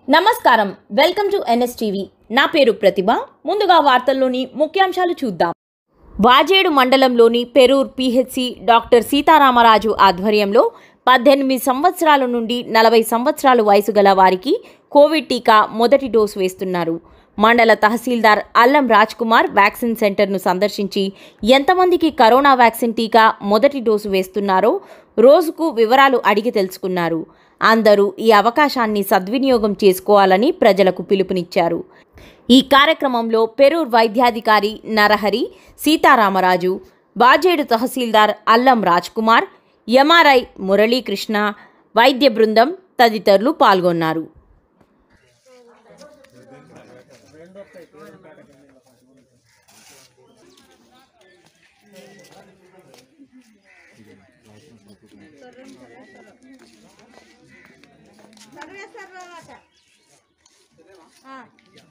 నమస్కారం welcome to NSTV నా పేరు ప్రతిభ ముందుగా వార్తల్లోని ముఖ్యాంశాలు చూద్దాం వాజేడు మండలంలోని పెరూర్ పిహెచ్సి డాక్టర్ సీతారామరాజు ఆధ్వర్యంలో పద్దెనిమిది సంవత్సరాల నుండి నలభై సంవత్సరాల వయసు గల వారికి కోవిడ్ టీకా మొదటి డోసు వేస్తున్నారు మండల తహసీల్దార్ అల్లం రాజ్ కుమార్ వ్యాక్సిన్ సెంటర్ను సందర్శించి ఎంతమందికి కరోనా వ్యాక్సిన్ టీకా మొదటి డోసు వేస్తున్నారో రోజుకు వివరాలు అడిగి తెలుసుకున్నారు అందరూ ఈ అవకాశాన్ని సద్వినియోగం చేసుకోవాలని ప్రజలకు పిలుపునిచ్చారు ఈ కార్యక్రమంలో పెరూర్ వైద్యాధికారి నరహరి సీతారామరాజు బాజేడు తహసీల్దార్ అల్లం రాజ్ కుమార్ ఎంఆర్ఐ మురళీకృష్ణ వైద్య బృందం తదితరులు పాల్గొన్నారు చదివేస్తారు తర్వాత